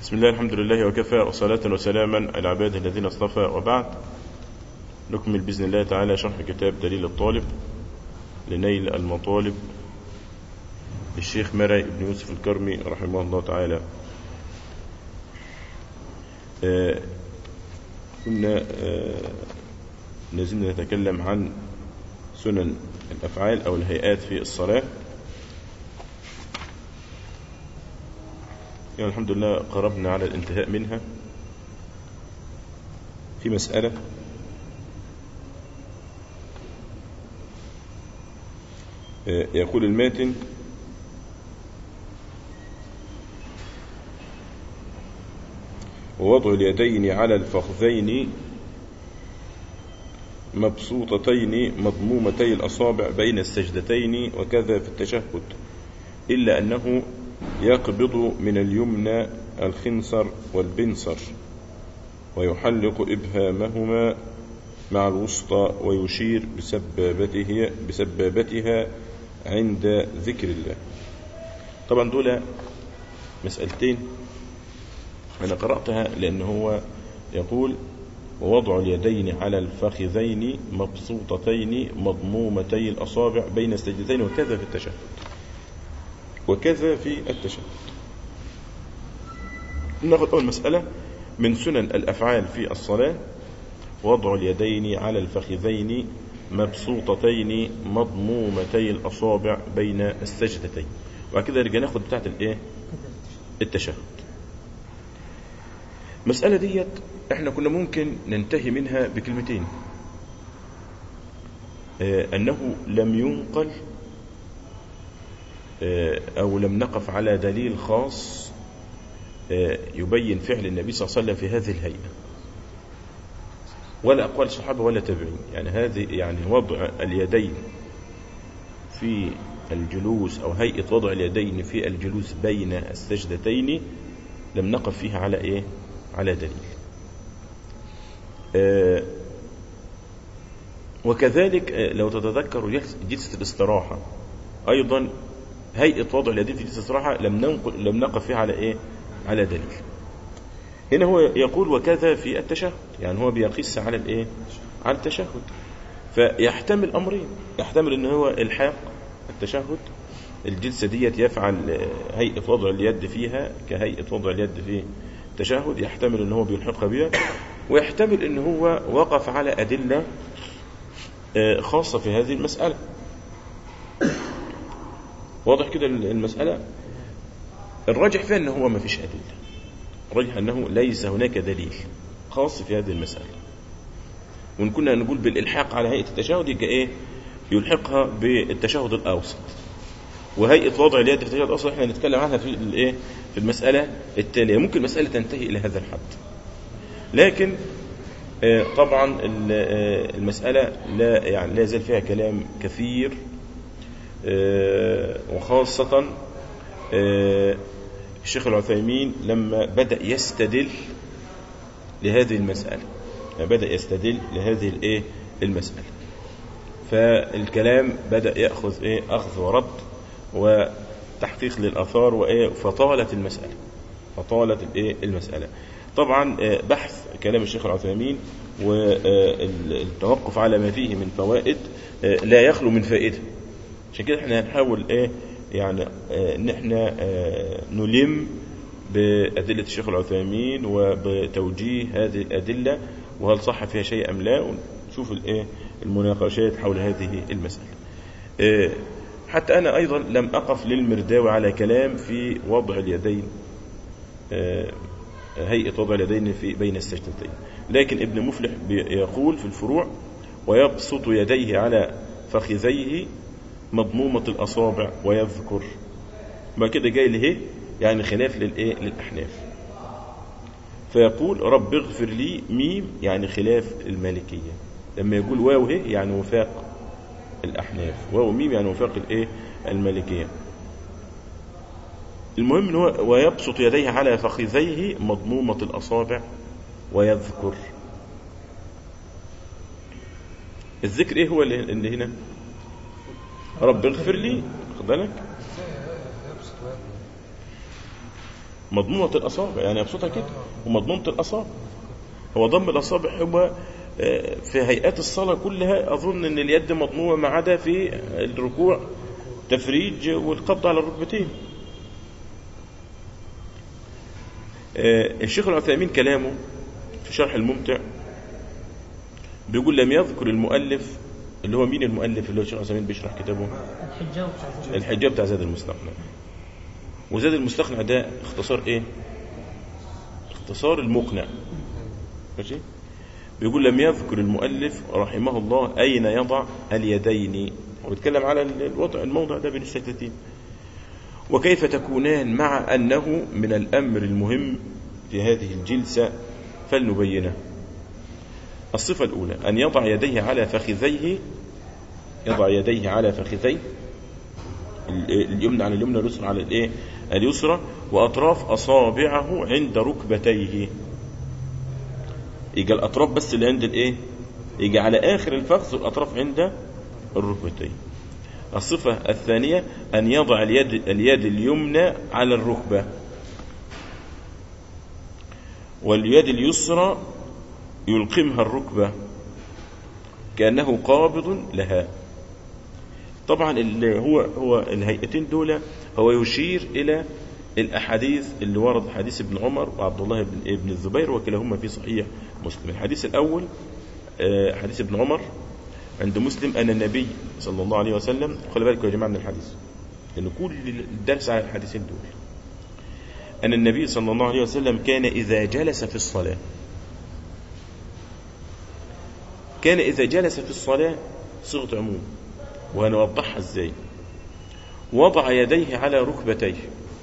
بسم الله الحمد لله وكفى وصلاة وسلاما على عباده الذين اصطفى وبعد نكمل بإذن الله تعالى شرح كتاب دليل الطالب لنيل المطالب للشيخ مرعي بن يوسف الكرمي رحمه الله تعالى آه كنا آه لازلنا نتكلم عن سنن الأفعال أو الهيئات في الصلاة يعني الحمد لله قربنا على الانتهاء منها في مسألة يقول الماتن ووضع اليدين على الفخذين مبسوطتين مضمومتي الأصابع بين السجدتين وكذا في التشهد إلا أنه يقبض من اليمنى الخنصر والبنصر ويحلق إبهامهما مع الوسطى ويشير بسبابته بسبابتها عند ذكر الله طبعا دول مسألتين أنا قرأتها لأن هو يقول ووضع اليدين على الفخذين مبسوطتين مضمومتي الأصابع بين السجدتين وكذا في التشهد وكذا في التشهد ناخذ أول مسألة من سنن الأفعال في الصلاة وضع اليدين على الفخذين مبسوطتين مضمومتي الأصابع بين السجدتين وبعد كده نرجع ناخد بتاعت الايه التشهد المسألة ديت احنا كنا ممكن ننتهي منها بكلمتين اه أنه لم ينقل اه أو لم نقف على دليل خاص اه يبين فعل النبي صلى الله عليه وسلم في هذه الهيئة ولا أقوال الصحابة ولا تابعين يعني هذه يعني وضع اليدين في الجلوس أو هيئة وضع اليدين في الجلوس بين السجدتين لم نقف فيها على إيه على دليل آه وكذلك آه لو تتذكروا جلسة الاستراحة أيضا هيئة وضع اليدين في جلسة الاستراحة لم ننقل لم نقف فيها على إيه على دليل هنا هو يقول وكذا في التشهد يعني هو بيقيس على الايه على التشهد فيحتمل امرين يحتمل ان هو الحاق التشهد الجلسه ديت يفعل هيئه وضع اليد فيها كهيئه وضع اليد في التشهد يحتمل ان هو بيلحقها بها ويحتمل ان هو وقف على ادله خاصه في هذه المساله واضح كده المساله الراجح فيها ان هو ما فيش ادله الراجح أنه ليس هناك دليل خاص في هذه المسألة وإن كنا نقول بالإلحاق على هيئة التشهد يبقى إيه يلحقها بالتشهد الأوسط وهيئة وضع اليد في التشهد الأوسط إحنا نتكلم عنها في الإيه في المسألة التالية ممكن المسألة تنتهي إلى هذا الحد لكن طبعا المسألة لا يعني لا يزال فيها كلام كثير وخاصة الشيخ العثيمين لما بدأ يستدل لهذه المسألة بدأ يستدل لهذه الايه المسألة فالكلام بدأ يأخذ ايه أخذ ورد وتحقيق للآثار وايه فطالت المسألة فطالت الايه المسألة طبعا بحث كلام الشيخ العثيمين والتوقف على ما فيه من فوائد لا يخلو من فائدة عشان كده احنا هنحاول ايه يعني ان احنا نلم بأدلة الشيخ العثيمين وبتوجيه هذه الأدلة وهل صح فيها شيء أم لا ونشوف الايه المناقشات حول هذه المسألة حتى أنا أيضا لم أقف للمرداوي على كلام في وضع اليدين هيئة وضع اليدين في بين السجدتين لكن ابن مفلح يقول في الفروع ويبسط يديه على فخذيه مضمومة الأصابع ويذكر ما كده جاي له يعني خلاف للإيه للأحناف فيقول رب اغفر لي ميم يعني خلاف المالكية لما يقول واو هي يعني وفاق الأحناف واو ميم يعني وفاق الإيه المالكية المهم ان هو ويبسط يديه على فخذيه مضمومة الأصابع ويذكر الذكر ايه هو اللي هنا رب اغفر لي خد بالك مضمونة الأصابع يعني أبسطها كده ومضمونة الأصابع هو ضم الأصابع هو آه، في هيئات الصلاة كلها أظن أن اليد مضمومة ما عدا في الركوع تفريج والقبض على الركبتين آه، الشيخ العثيمين كلامه في شرح الممتع بيقول لم يذكر المؤلف اللي هو مين المؤلف اللي هو الشيخ العثيمين بيشرح كتابه الحجاب بتاع زمان. الحجاب بتاع زاد المستقنع وزاد المستقنع ده اختصار ايه اختصار المقنع ماشي بيقول لم يذكر المؤلف رحمه الله اين يضع اليدين هو بيتكلم على الوضع الموضع ده بين السجدتين وكيف تكونان مع انه من الامر المهم في هذه الجلسه فلنبينه الصفه الاولى ان يضع يديه على فخذيه يضع يديه على فخذيه اليمنى على اليمنى واليسرى على الايه اليسرى واطراف اصابعه عند ركبتيه يجي الاطراف بس اللي عند الايه يجي على اخر الفخذ والاطراف عند الركبتين الصفة الثانية أن يضع اليد, اليد اليمنى على الركبة واليد اليسرى يلقمها الركبة كأنه قابض لها طبعا اللي هو هو الهيئتين دول هو يشير الى الاحاديث اللي ورد حديث ابن عمر وعبد الله بن ابن الزبير وكلاهما في صحيح مسلم الحديث الاول آه، حديث ابن عمر عند مسلم ان النبي صلى الله عليه وسلم خلي بالكم يا جماعه من الحديث لان كل الدرس على الحديثين دول ان النبي صلى الله عليه وسلم كان اذا جلس في الصلاه كان اذا جلس في الصلاه صيغه عموم وهنوضحها ازاي وضع يديه على ركبتيه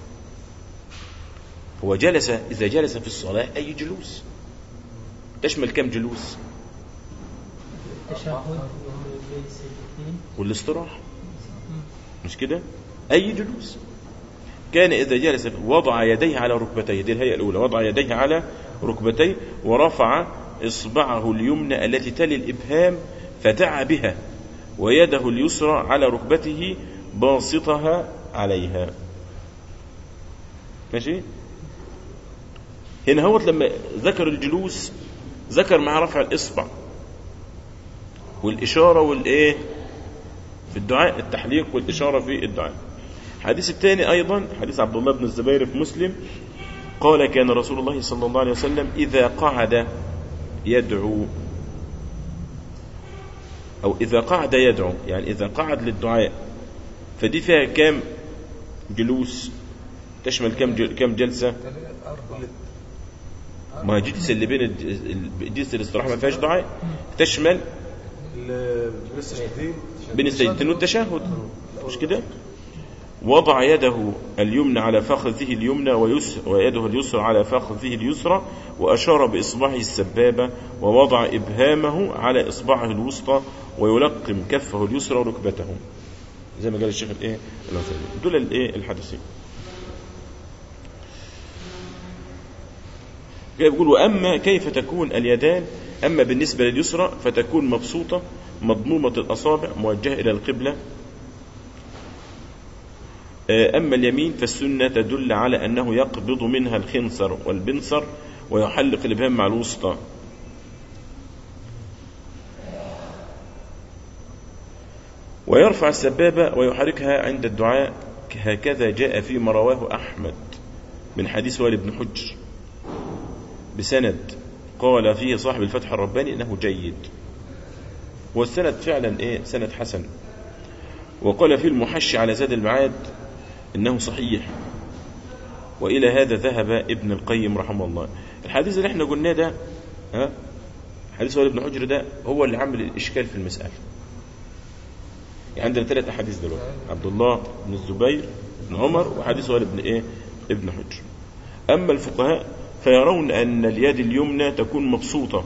هو جلس إذا جلس في الصلاة أي جلوس تشمل كم جلوس التشهد بين السجدتين والاستراحة مش كده أي جلوس كان إذا جلس وضع يديه على ركبتيه دي الهيئة الأولى وضع يديه على ركبتيه ورفع إصبعه اليمنى التي تلي الإبهام فدعا بها ويده اليسرى على ركبته باسطها عليها ماشي هنا هوت لما ذكر الجلوس ذكر مع رفع الإصبع والإشارة والإيه في الدعاء التحليق والإشارة في الدعاء الحديث الثاني أيضا حديث عبد الله بن الزبير في مسلم قال كان رسول الله صلى الله عليه وسلم إذا قعد يدعو أو إذا قعد يدعو يعني إذا قعد للدعاء فدي فيها كام جلوس تشمل كم جل كم جلسة ما هي جلسة اللي بين الج- ال- جلسة الاستراحة ما فيهاش دعاء تشمل بين السجدتين والتشهد مش كده وضع يده اليمنى على فخذه اليمنى ويس ويده اليسرى على فخذه اليسرى وأشار بإصبعه السبابة ووضع إبهامه على إصبعه الوسطى ويلقم كفه اليسرى وركبته زي ما قال الشيخ الايه العثيمين دول الايه الحديثين جاي بيقول واما كيف تكون اليدان اما بالنسبه لليسرى فتكون مبسوطه مضمومه الاصابع موجهه الى القبله أما اليمين فالسنة تدل على أنه يقبض منها الخنصر والبنصر ويحلق الإبهام مع الوسطى ويرفع السبابة ويحركها عند الدعاء هكذا جاء فيما رواه أحمد من حديث وائل بن حجر بسند قال فيه صاحب الفتح الرباني انه جيد والسند فعلا ايه سند حسن وقال فيه المحشي على زاد المعاد انه صحيح والى هذا ذهب ابن القيم رحمه الله الحديث اللي احنا قلناه ده ها حديث وائل بن حجر ده هو اللي عمل الاشكال في المساله يعني عندنا ثلاث احاديث دلوقتي عبد الله بن الزبير بن عمر وحديث وائل بن ايه ابن حجر اما الفقهاء فيرون ان اليد اليمنى تكون مبسوطه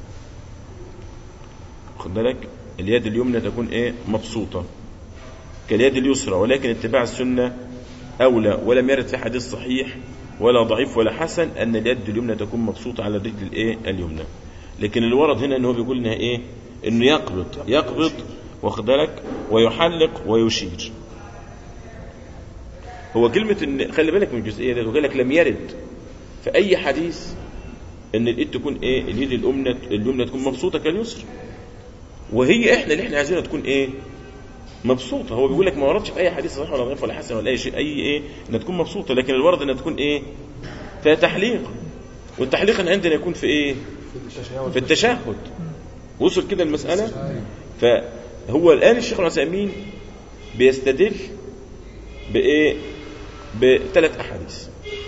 خد بالك اليد اليمنى تكون ايه مبسوطه كاليد اليسرى ولكن اتباع السنه اولى ولم يرد في حديث صحيح ولا ضعيف ولا حسن ان اليد اليمنى تكون مبسوطه على الرجل الايه اليمنى لكن اللي ورد هنا ان هو بيقول انها ايه انه يقبض يقبض واخد بالك ويحلق ويشير هو كلمة ان خلي بالك من الجزئية دي وقال لك لم يرد في أي حديث ان الإيد تكون ايه اليد اليمنى اليمنى تكون مبسوطة كاليسر وهي احنا اللي احنا عايزينها تكون ايه مبسوطة هو بيقول لك ما وردش في أي حديث صحيح ولا ضعيف ولا حسن ولا أي شيء أي إيه إنها تكون مبسوطة لكن الورد إنها تكون إيه فيها تحليق والتحليق عندنا يكون في إيه في التشهد وصل كده المسألة فهو الآن الشيخ العثيمين بيستدل بإيه بثلاث أحاديث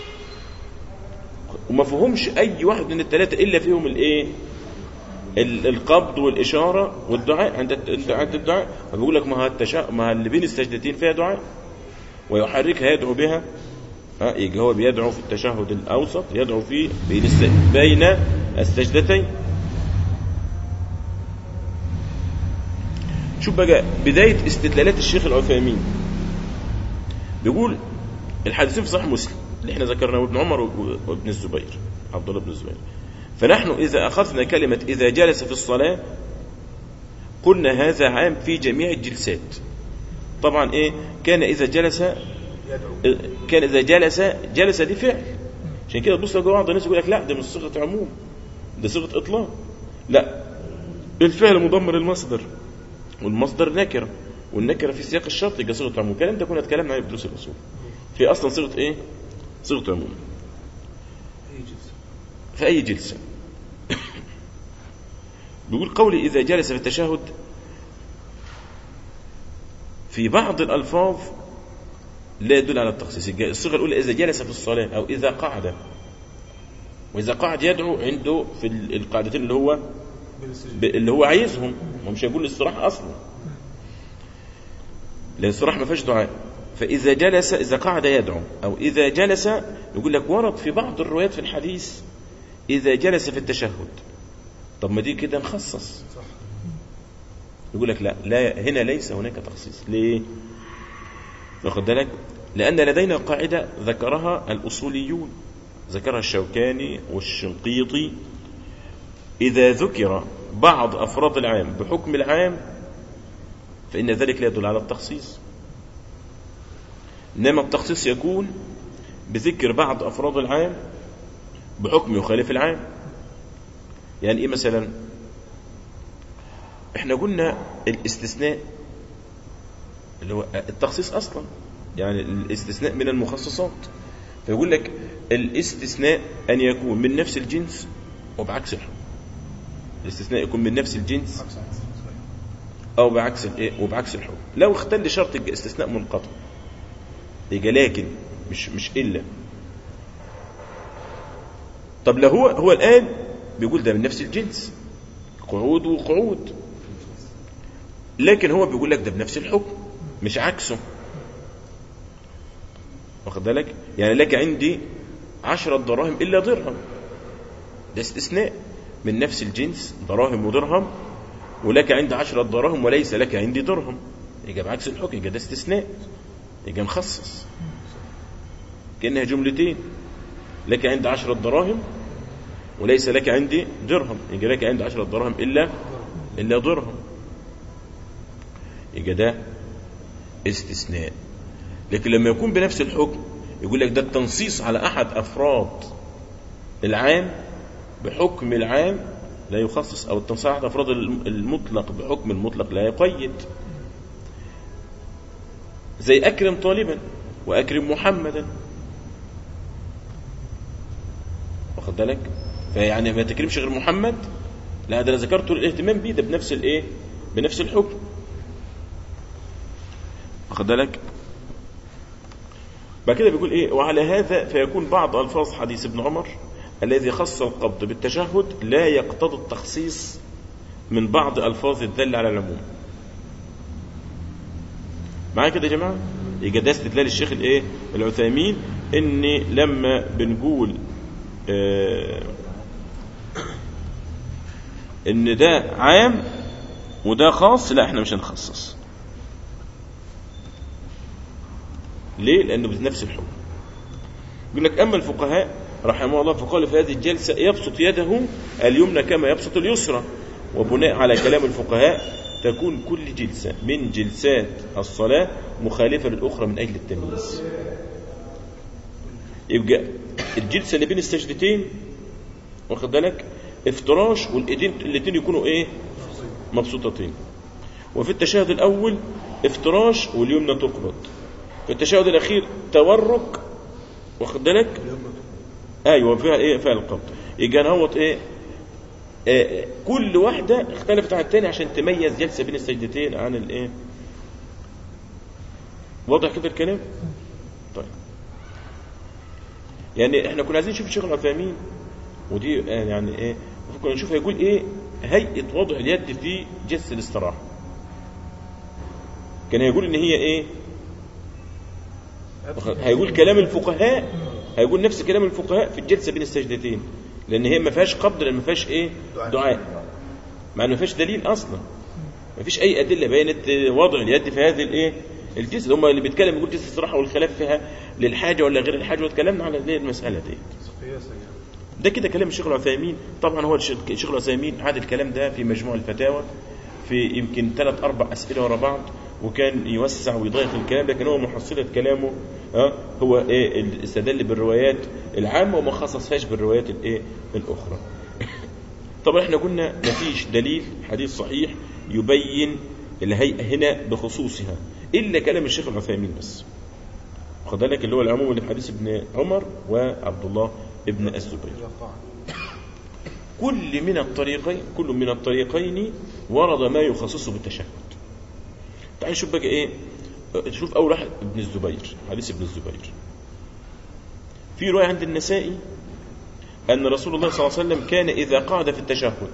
وما فيهمش أي واحد من الثلاثة إلا فيهم الإيه ال- القبض والإشارة والدعاء عند الت- عند الدعاء فبيقول لك ما ها التشا... ما ها اللي بين السجدتين فيها دعاء ويحركها يدعو بها ها يجي هو بيدعو في التشهد الأوسط يدعو فيه بين الس... بين السجدتين شوف بقى بداية استدلالات الشيخ العثيمين بيقول الحديثين في صحيح مسلم اللي احنا ذكرناه ابن عمر وابن الزبير عبد الله بن الزبير فنحن إذا أخذنا كلمة إذا جلس في الصلاة قلنا هذا عام في جميع الجلسات طبعا إيه كان إذا جلس كان إذا جلس جلس دي فعل عشان كده تبص لجوه بعض الناس يقول لك لا ده مش صيغة عموم ده صيغة إطلاق لا الفعل مضمر المصدر والمصدر نكرة والنكرة في سياق الشرط يبقى صيغة عموم الكلام ده كنا اتكلمنا عليه في دروس الأصول في أصلا صيغة إيه؟ صيغة عموم في أي جلسة بيقول قولي إذا جلس في التشهد في بعض الألفاظ لا يدل على التخصيص الصيغة الأولى إذا جلس في الصلاة أو إذا قعد وإذا قعد يدعو عنده في القاعدتين اللي هو اللي هو عايزهم هو مش هيقول الاستراحة أصلا لأن الاستراحة ما فيهاش دعاء فإذا جلس إذا قعد يدعو أو إذا جلس يقول لك ورد في بعض الروايات في الحديث إذا جلس في التشهد طب ما دي كده نخصص يقول لك لا لا هنا ليس هناك تخصيص ليه واخد بالك لأن لدينا قاعدة ذكرها الأصوليون ذكرها الشوكاني والشنقيطي إذا ذكر بعض أفراد العام بحكم العام فإن ذلك لا يدل على التخصيص إنما التخصيص يكون بذكر بعض أفراد العام بحكم يخالف العام يعني إيه مثلا إحنا قلنا الاستثناء اللي هو التخصيص أصلا يعني الاستثناء من المخصصات فيقول لك الاستثناء أن يكون من نفس الجنس وبعكس الحكم الاستثناء يكون من نفس الجنس أو بعكس الإيه وبعكس الحكم لو اختل شرط الاستثناء منقطع يبقى لكن مش مش إلا طب لو هو هو الآن بيقول ده من نفس الجنس قعود وقعود لكن هو بيقول لك ده بنفس الحكم مش عكسه واخد بالك يعني لك عندي عشرة دراهم إلا درهم ده استثناء من نفس الجنس دراهم ودرهم ولك عندي عشرة دراهم وليس لك عندي درهم يبقى بعكس الحكم يبقى ده استثناء يبقى مخصص كأنها جملتين لك عندي عشرة دراهم وليس لك عندي درهم يبقى لك عندي عشرة دراهم إلا إلا درهم يبقى ده استثناء لكن لما يكون بنفس الحكم يقول لك ده التنصيص على أحد أفراد العام بحكم العام لا يخصص أو التنصيص على أحد أفراد المطلق بحكم المطلق لا يقيد زي أكرم طالبا وأكرم محمدا واخد بالك فيعني ما تكرمش غير محمد لا ده انا ذكرته الاهتمام بيه ده بنفس الايه بنفس الحكم واخد بالك بعد كده بيقول ايه وعلى هذا فيكون بعض الفاظ حديث ابن عمر الذي خص القبض بالتشهد لا يقتضي التخصيص من بعض الفاظ الدل على العموم معايا كده يا جماعه يبقى ده استدلال الشيخ الايه العثيمين ان لما بنقول آه ان ده عام وده خاص لا احنا مش هنخصص ليه لانه بنفس الحكم يقول لك اما الفقهاء رحمه الله فقال في هذه الجلسه يبسط يده اليمنى كما يبسط اليسرى وبناء على كلام الفقهاء تكون كل جلسه من جلسات الصلاه مخالفه للاخرى من اجل التمييز يبقى الجلسه اللي بين السجدتين واخد بالك افتراش والايدين الاثنين يكونوا ايه مبسوطتين وفي التشهد الاول افتراش واليمنى تقبض في التشهد الاخير تورك واخد بالك ايوه فيها ايه فيها القبض يبقى نهوت ايه آه كل واحده اختلفت عن الثانيه عشان تميز جلسه بين السجدتين عن الايه واضح كده الكلام طيب يعني احنا كنا عايزين نشوف الشيخ العثيمين ودي آه يعني ايه كنا نشوف هيقول ايه هيئه وضع اليد في جلسه الاستراحه كان هيقول ان هي ايه هيقول كلام الفقهاء هيقول نفس كلام الفقهاء في الجلسه بين السجدتين لان هي ما فيهاش قبض لان ما فيهاش ايه دعاء مع انه ما فيهاش دليل اصلا ما فيش اي ادله بينت وضع اليد في هذه الايه الجلسه هم اللي بيتكلم يقول جلسه الاستراحه والخلاف فيها للحاجه ولا غير الحاجه واتكلمنا على الايه المساله دي ده كده كلام الشيخ العثيمين طبعا هو الشيخ العثيمين عاد الكلام ده في مجموع الفتاوى في يمكن ثلاث اربع اسئله ورا بعض وكان يوسع ويضيق الكلام لكن هو محصلة كلامه ها هو ايه الاستدل بالروايات العامة وما خصصهاش بالروايات الايه الاخرى طبعا احنا قلنا ما فيش دليل حديث صحيح يبين الهيئة هنا بخصوصها الا كلام الشيخ العثيمين بس خد بالك اللي هو العموم من حديث ابن عمر وعبد الله ابن الزبير كل من الطريقين كل من الطريقين ورد ما يخصصه بالتشهد تعال نشوف بقى ايه شوف اول واحد ابن الزبير حديث ابن الزبير في روايه عند النسائي ان رسول الله صلى الله عليه وسلم كان اذا قعد في التشهد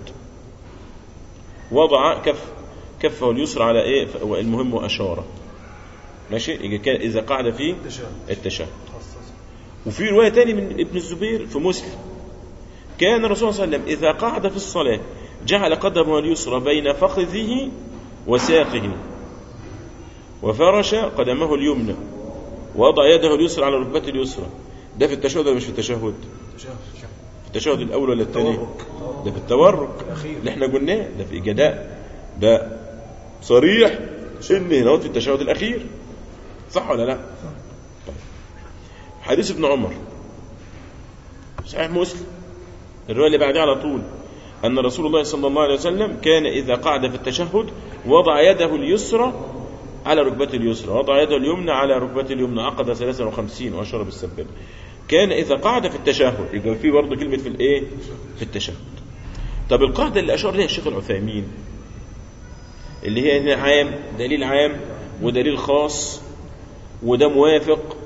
وضع كف كفه اليسرى على ايه المهم واشاره ماشي يبقى كان اذا قعد في التشهد وفي روايه ثانيه من ابن الزبير في مسلم كان الرسول صلى الله عليه وسلم اذا قعد في الصلاه جعل قدمه اليسرى بين فخذه وساقه وفرش قدمه اليمنى ووضع يده اليسرى على ركبته اليسرى ده في التشهد ولا مش في التشهد في التشهد الاول ولا الثاني ده في التورك اللي احنا قلناه ده في جداء ده صريح ان هنا في التشهد الاخير صح ولا لا طيب. حديث ابن عمر صحيح مسلم الروايه اللي بعدها على طول أن رسول الله صلى الله عليه وسلم كان إذا قعد في التشهد وضع يده اليسرى على ركبته اليسرى وضع يده اليمنى على ركبته اليمنى عقد 53 وأشار بالسبابة كان إذا قعد في التشهد يبقى في برضه كلمة في الإيه؟ في التشهد طب القاعدة اللي أشار لها الشيخ العثيمين اللي هي هنا عام دليل عام ودليل خاص وده موافق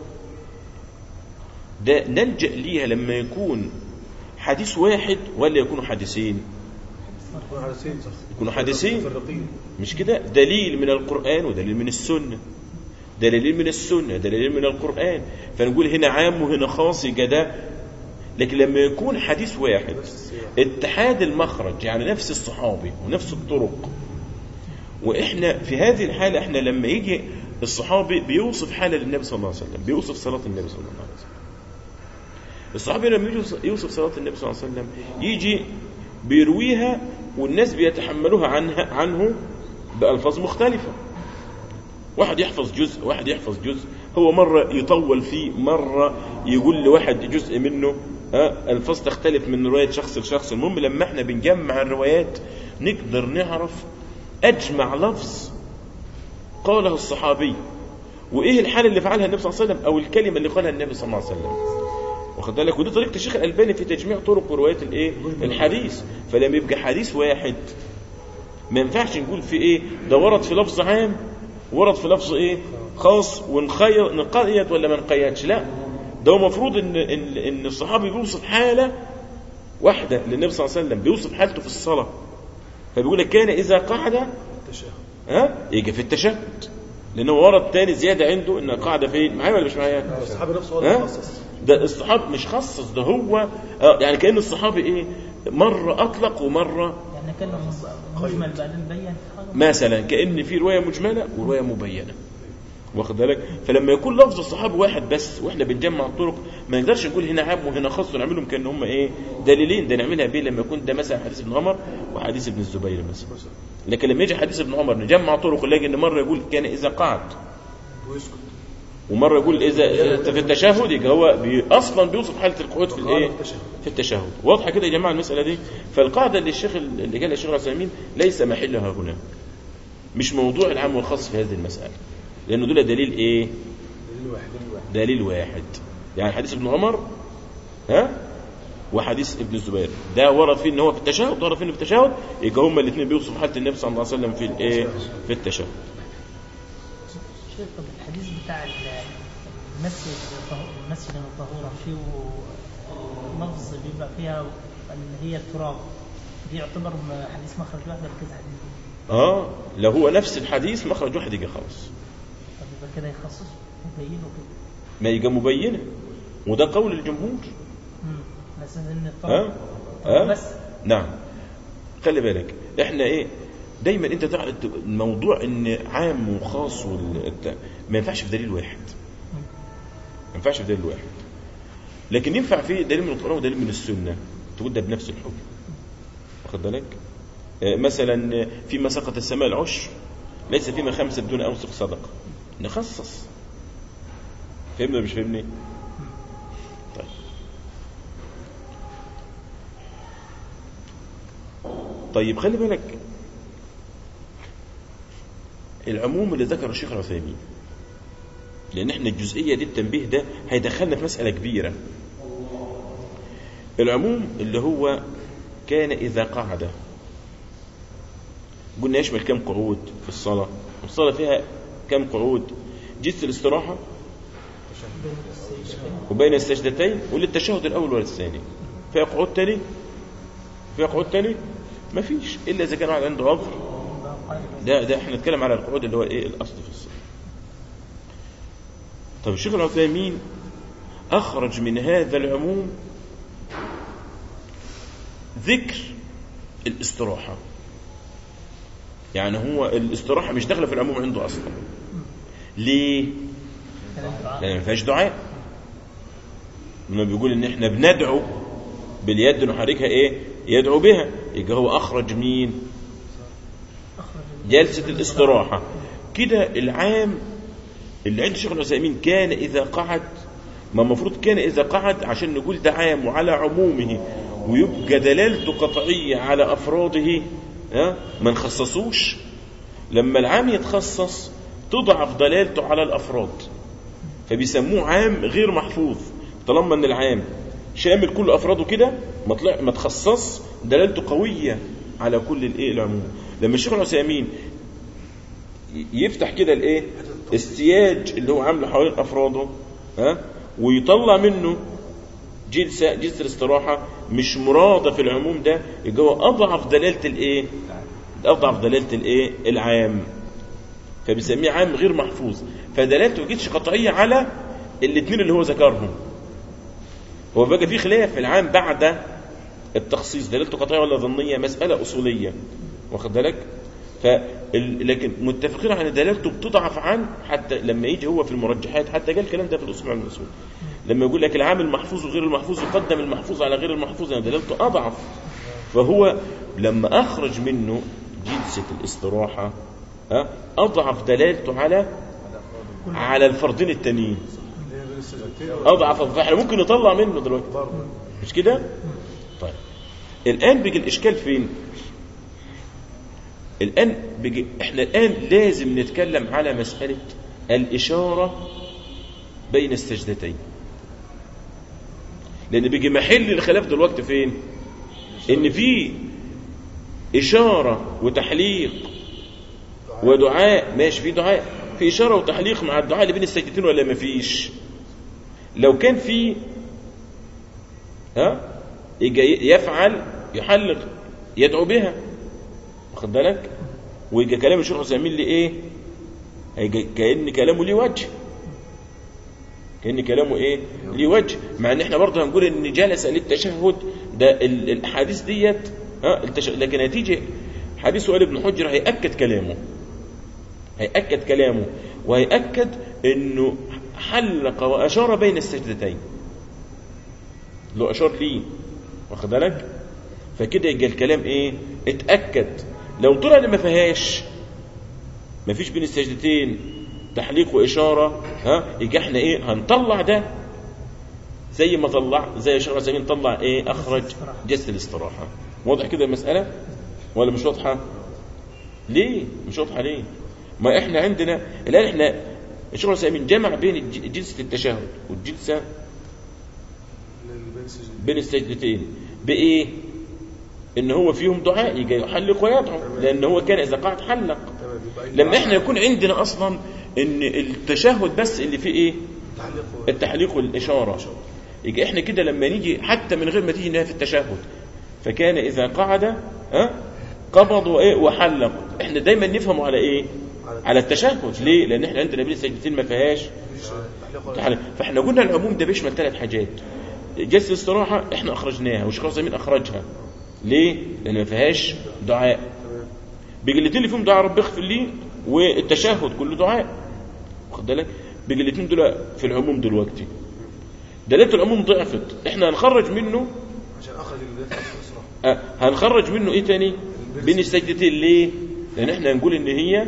ده نلجأ ليها لما يكون حديث واحد ولا يكونوا حديثين يكونوا حديثين مش كده دليل من القرآن ودليل من السنة دليل من السنة دليل من القرآن فنقول هنا عام وهنا خاص يبقى ده لكن لما يكون حديث واحد اتحاد المخرج يعني نفس الصحابي ونفس الطرق واحنا في هذه الحالة احنا لما يجي الصحابي بيوصف حالة للنبي صلى الله عليه وسلم بيوصف صلاة النبي صلى الله عليه وسلم الصحابي لما يجي يوصف صلاة النبي صلى الله عليه وسلم يجي بيرويها والناس بيتحملوها عنها عنه بألفاظ مختلفة واحد يحفظ جزء واحد يحفظ جزء هو مرة يطول فيه مرة يقول لواحد جزء منه ها الفاظ تختلف من رواية شخص لشخص المهم لما احنا بنجمع الروايات نقدر نعرف أجمع لفظ قاله الصحابي وإيه الحالة اللي فعلها النبي صلى الله عليه وسلم أو الكلمة اللي قالها النبي صلى الله عليه وسلم واخد بالك ودي طريقه الشيخ الالباني في تجميع طرق وروايات الايه الحديث فلما يبقى حديث واحد ما ينفعش نقول في ايه ده ورد في لفظ عام ورد في لفظ ايه خاص ونقيد نقيد ولا ما نقيدش لا ده هو المفروض ان ان ان الصحابي بيوصف حاله واحده للنبي صلى الله عليه وسلم بيوصف حالته في الصلاه فبيقول لك كان اذا قعد ها يجي في التشهد لانه ورد تاني زياده عنده ان قاعده فين معايا ولا مش معايا الصحابي نفسه هو ها؟ اللي خصص ده الصحابي مش خصص ده هو آه، يعني كان الصحابي ايه مره اطلق ومره يعني كان مجمل بعدين بين حاجة مثلا كان في روايه مجمله وروايه مبينه واخد بالك فلما يكون لفظ الصحابي واحد بس واحنا بنجمع الطرق ما نقدرش نقول هنا عام وهنا خاص ونعملهم كان هم ايه دليلين ده نعملها بيه لما يكون ده مثلا حديث ابن عمر وحديث ابن الزبير مثلا لكن لما يجي حديث ابن عمر نجمع طرق نلاقي ان مره يقول كان اذا قعد ويسكت ومره يقول اذا في التشهد يبقى هو بي اصلا بيوصف حاله القعود في الايه في التشهد. في التشهد واضحه كده يا جماعه المساله دي فالقاعده اللي الشيخ اللي قالها الشيخ العثيمين ليس محلها هنا مش موضوع العام والخاص في هذه المساله لانه دول دليل ايه دليل واحد دليل واحد دليل واحد يعني حديث ابن عمر ها وحديث ابن الزبير ده ورد فيه ان هو في التشهد ورد فيه انه في التشهد يبقى هما الاثنين بيوصفوا حاله النبي صلى الله عليه وسلم في الايه في التشهد شيخ طب الحديث بتاع ال- المسجد الطه- المسجد الطهورة فيه لفظ بيبقى فيها ان هي التراب دي يعتبر م- حديث مخرج واحد ولا كذا حديث اه لو هو نفس الحديث مخرج واحد يجي خلاص طب يبقى كده يخصص يبينه كده ما يجي مبينه وده قول الجمهور امم بس ان ها الطهارة ها بس نعم خلي بالك احنا ايه دايما انت تعرف الموضوع ان عام وخاص والت... ما ينفعش في دليل واحد ما ينفعش في دليل واحد لكن ينفع في دليل من القران ودليل من السنه تقول ده بنفس الحكم واخد بالك آه، مثلا فيما سقط السماء العشر ليس فيما خمسه بدون اوسق صدقه نخصص فهمنا ولا مش فهمني طيب طيب خلي بالك العموم اللي ذكره الشيخ العثيمين لان احنا الجزئيه دي التنبيه ده هيدخلنا في مساله كبيره العموم اللي هو كان اذا قعد قلنا يشمل كم قعود في الصلاه الصلاه فيها كم قعود جلسه الاستراحه بين السيدتين وبين السجدتين وللتشهد الاول والثاني فيها قعود تاني فيها قعود تاني مفيش الا اذا كان واحد عنده عذر بقى قائل ده ده احنا نتكلم على القعود اللي هو ايه الاصل في الصلاه طب الشيخ العثيمين اخرج من هذا العموم ذكر الاستراحه يعني هو الاستراحه مش داخله في العموم عنده اصلا ليه كان الدعاء لان ما فيهاش دعاء لما بيقول ان احنا بندعو باليد نحركها ايه يدعو بها يبقى هو اخرج مين اخرج جلسة الاستراحة كده العام اللي عند الشيخ العثيمين كان إذا قعد ما المفروض كان إذا قعد عشان نقول ده عام وعلى عمومه ويبقى دلالته قطعية على أفراده ها ما نخصصوش لما العام يتخصص تضعف دلالته على الأفراد فبيسموه عام غير محفوظ طالما ان العام شامل كل افراده كده ما طلع ما تخصص دلالته قويه على كل الايه العموم لما الشيخ العثيمين ي- يفتح كده الايه السياج اللي هو عامله حوالين افراده ها ويطلع منه جلسه جلسه الاستراحه مش مراده في العموم ده يبقى هو اضعف دلاله الايه اضعف دلاله الايه العام فبيسميه عام غير محفوظ فدلالته ما جتش قطعيه على الاثنين اللي هو ذكرهم هو بقى في خلاف في العام بعد التخصيص دلالته قطعيه ولا ظنيه مساله اصوليه واخد بالك ف لكن متفقين على دلالته بتضعف عن حتى لما يجي هو في المرجحات حتى قال الكلام ده في الاصول علم الاصول لما يقول لك العام المحفوظ وغير المحفوظ يقدم المحفوظ على غير المحفوظ يعني دلالته اضعف فهو لما اخرج منه جلسه الاستراحه ها اضعف دلالته على على الفردين التانيين اللي هي بين السجدتين اضعف فاحنا ممكن نطلع منه دلوقتي برضه مش كده طيب الان بيجي الاشكال فين الان بيجي احنا الان لازم نتكلم على مساله الاشاره بين السجدتين لان بيجي محل الخلاف دلوقتي فين ان في اشاره وتحليق ودعاء ماشي في دعاء في اشاره وتحليق مع الدعاء اللي بين السجدتين ولا ما فيش لو كان في ها يجي يفعل يحلق يدعو بها واخد بالك ويجي كلام الشيخ عثيمين لي ايه هيجي كان كلامه ليه وجه كان كلامه ايه ليه وجه مع ان احنا برضه هنقول ان جلس للتشهد ده ال- الاحاديث ديت ها التش... لكن هتيجي حديث سؤال ابن حجر هيأكد كلامه هيأكد كلامه وهيأكد انه حلق واشار بين السجدتين لو اشار ليه واخد بالك فكده يبقى الكلام ايه اتاكد لو طلع ان ما فيهاش ما فيش بين السجدتين تحليق واشاره ها يبقى احنا ايه هنطلع ده زي ما طلع زي الشيخ العثيمين طلع ايه اخرج الاستراحة. جلسه الاستراحه واضح كده المساله ولا مش واضحه ليه مش واضحه ليه ما احنا عندنا الان احنا الشيخ العثيمين جمع بين الج- جلسه التشهد والجلسه بين السجن بين السجدتين بايه ان هو فيهم دعاء يجي يحلق ويدعو لان هو كان اذا قعد حلق تمام يبقى أي لما دعاء. احنا يكون عندنا اصلا ان التشهد بس اللي فيه ايه تعليق و- التحليق والاشاره يجي احنا كده لما نيجي حتى من غير ما تيجي انها في التشهد فكان اذا قعد ها قبض وايه وحلق احنا دايما نفهمه على ايه على التشهد ليه لان احنا عندنا بين السجدتين ما فيهاش مفيش تعليق ولا تحليق. فاحنا قلنا العموم ده بيشمل ثلاث حاجات جلسه الاستراحه احنا اخرجناها والشيخ العثيمين اخرجها ليه لان ما فيهاش دعاء تمام بيجي الاثنين اللي فيهم دعاء رب اغفر لي والتشهد كله دعاء واخد بالك بيجي الاثنين دول في العموم دلوقتي دلاله العموم ضعفت احنا هنخرج منه عشان اخرج اللي في الاسره آه، هنخرج منه ايه تاني بين السجدتين ليه لان احنا هنقول ان هي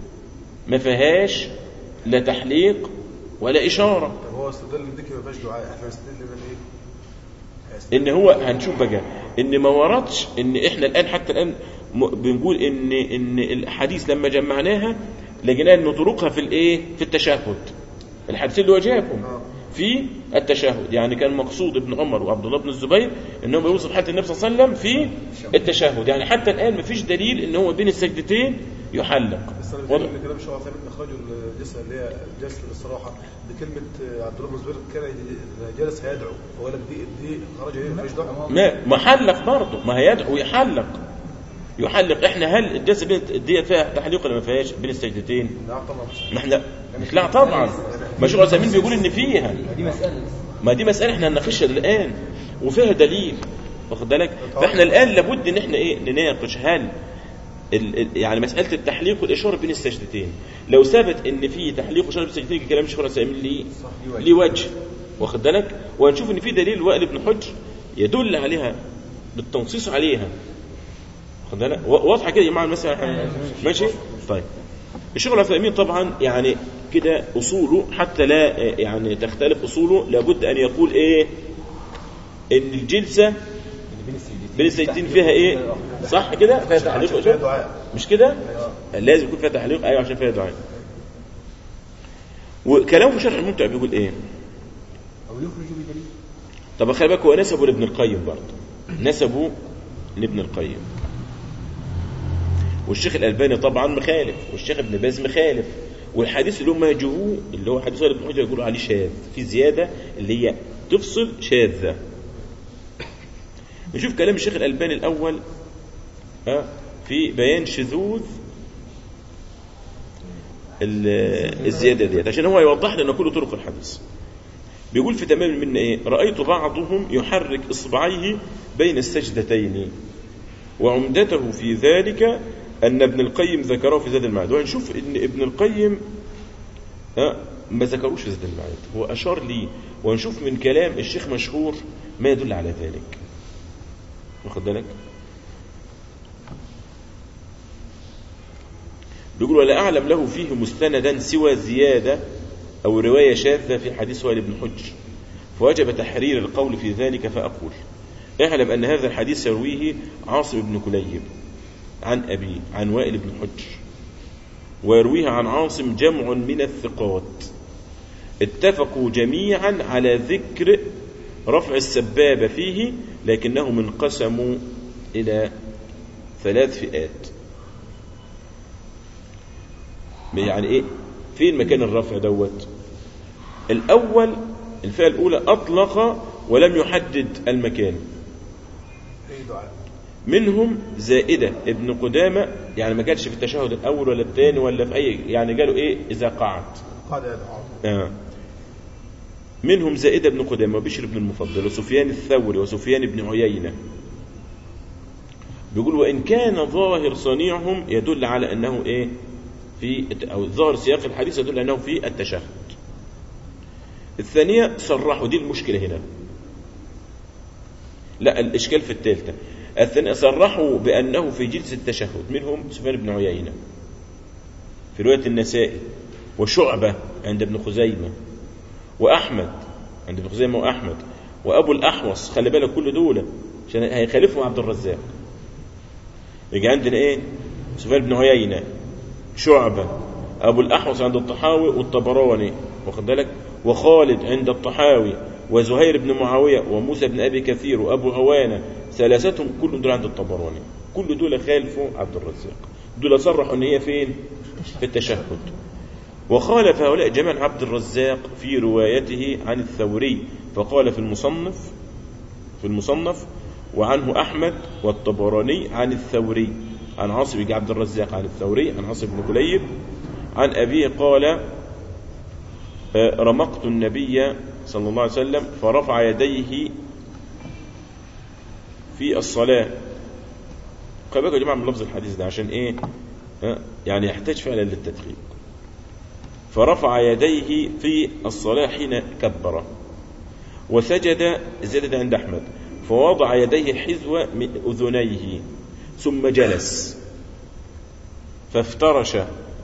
ما فيهاش لا تحليق ولا اشاره طب هو استدل الذكر ما فيهاش دعاء احنا نستدل من ايه؟ هيستدل ان هو هنشوف بقى ان ما وردش ان احنا الان حتى الان م- بنقول ان ان الاحاديث لما جمعناها لقينا ان طرقها في الايه في التشهد الحديث اللي هو جابهم آه. في التشهد يعني كان مقصود ابن عمر وعبد الله بن الزبير انهم يوصف حاله النبي صلى الله عليه وسلم في التشهد يعني حتى الان ما فيش دليل ان هو بين السجدتين يحلق بس انا واضح؟ بتكلم ان كلام الشيخ عثيمين اخرجوا الجلسه اللي هي جلسه الاستراحه بكلمه عبد الله بن الزبير كان جالس هيدعو هو لك دي دي خرج هي ما فيش دعوه ما ما حلق برضه ما هي يدعو يحلق يحلق احنا هل الجلسه بين ديت فيها تحليق ولا ما فيهاش بين السجدتين نعم طبعا ما احنا لا طبعا ما شيخ عثيمين بيقول ان فيها دي مسألة ما دي مساله احنا هنناقشها الان وفيها دليل واخد بالك فاحنا الان لابد ان احنا ايه نناقش هل ال- ال- يعني مساله التحليق والاشاره بين السجدتين لو ثبت ان في تحليق واشاره بين السجدتين كلام الشيخ عثيمين ليه ليه وجه واخد بالك وهنشوف ان في دليل وائل بن حجر يدل عليها بالتنصيص عليها واخد بالك و- واضحه كده يا جماعه المساله ماشي طيب الشيخ العثيمين طبعا يعني كده اصوله حتى لا يعني تختلف اصوله لابد ان يقول ايه ان الجلسه بين السجدتين فيها ايه صح كده فيها تحليق عشان فيها وإشارة؟ دعاء مش كده لازم يكون فيها تحليق ايوه عشان فيها دعاء وكلامه في شرح الممتع بيقول ايه أو يخرج بدليل طب خلي بالك هو نسبه لابن القيم برضه نسبه لابن القيم والشيخ الألباني طبعا مخالف والشيخ ابن باز مخالف والحديث اللي هم يجوه اللي هو حديث ابن حجر يقولوا عليه شاذ في زيادة اللي هي تفصل شاذة نشوف كلام الشيخ الألباني الأول ها في بيان شذوذ ال- الزيادة ديت عشان هو يوضح لنا كل طرق الحديث بيقول في تمام من ايه رأيت بعضهم يحرك إصبعيه بين السجدتين وعمدته في ذلك أن ابن القيم ذكره في زاد المعاد وهنشوف أن ابن القيم ها ما ذكروش في زاد المعاد هو أشار لي وهنشوف من كلام الشيخ مشهور ما يدل على ذلك واخد بالك بيقول ولا أعلم له فيه مستندا سوى زيادة أو رواية شاذة في حديث وائل بن حجر فوجب تحرير القول في ذلك فأقول اعلم أن هذا الحديث يرويه عاصم بن كليب عن أبي عن وائل بن حجر ويرويه عن عاصم جمع من الثقات اتفقوا جميعا على ذكر رفع السبابة فيه لكنهم انقسموا إلى ثلاث فئات يعني ايه فين مكان الرفع دوت الاول الفئه الاولى اطلق ولم يحدد المكان اي دعاء منهم زائده ابن قدامه يعني ما كانش في التشهد الاول ولا الثاني ولا في اي يعني قالوا ايه اذا قعد قاعد يدعو آه. منهم زائده بن قدامه وبشر بن المفضل وسفيان الثوري وسفيان بن عيينه بيقول وان كان ظاهر صنيعهم يدل على انه ايه في او ظاهر سياق الحديث يدل انه في التشهد الثانيه صرحوا دي المشكله هنا لا الاشكال في الثالثه الثانيه صرحوا بانه في جلسه التشهد منهم سفيان بن عيينه في روايه النسائي وشعبة عند ابن خزيمة وأحمد عند ابن خزيمة وأحمد وأبو الأحوص خلي بالك كل دول عشان هيخالفهم عبد الرزاق يجي عندنا إيه سفيان بن عيينة شعبة أبو الأحوص عند الطحاوي والطبراني واخد بالك وخالد عند الطحاوي وزهير بن معاوية وموسى بن أبي كثير وأبو عوانة ثلاثتهم كل دول عند الطبراني كل دول خالفوا عبد الرزاق دول صرحوا ان هي فين في التشهد وخالف هؤلاء جميعا عبد الرزاق في روايته عن الثوري فقال في المصنف في المصنف وعنه أحمد والطبراني عن الثوري عن عاصم بن عبد الرزاق عن الثوري عن عاصم بن كليب عن أبيه قال آه، رمقت النبي صلى الله عليه وسلم فرفع يديه في الصلاة خلي بالكم يا جماعة من لفظ الحديث ده عشان إيه ها؟ يعني يحتاج فعلا للتدقيق فرفع يديه في الصلاة حين كبر وسجد زيادة عند أحمد فوضع يديه حذو من أذنيه ثم جلس فافترش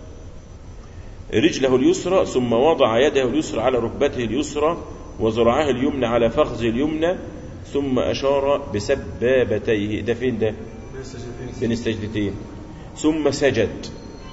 رجله اليسرى ثم وضع يده اليسرى على ركبته اليسرى وذراعه اليمنى على فخذه اليمنى ثم أشار بسبابتيه ده فين ده بين السجدتين بين السجدتين ثم سجد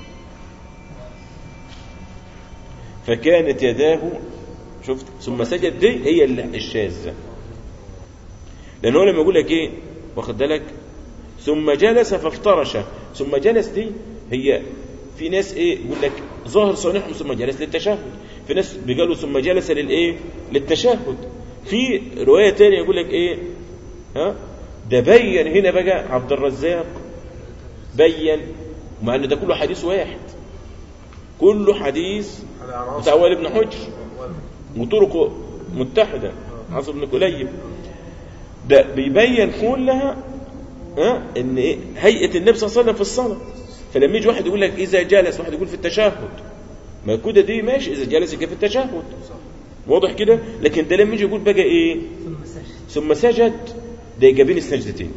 فكانت يداه شفت ثم سجد دي هي ال- الشاذة لأن هو لما يقول لك إيه واخد بالك ثم جلس فافترش ثم جلس دي هي في ناس إيه يقول لك ظاهر صانعهم ثم جلس للتشهد في ناس بيقالوا ثم جلس للإيه للتشهد في رواية تانية يقول لك إيه ها ده بين هنا بقى عبد الرزاق بين مع ان ده كله حديث واحد كله حديث على عاصم. بتاع وائل بن حجر وائل. وطرقه متحدة عاصم بن كليب ده بيبين كلها ها ان ايه هيئة النبي صلى الله عليه وسلم في الصلاة فلما يجي واحد يقول لك اذا جلس واحد يقول في التشهد ما كده دي ماشي اذا جلس يبقى في التشهد واضح كده لكن ده لما يجي يقول بقى ايه ثم سجد ثم سجد ده يبقى بين السجدتين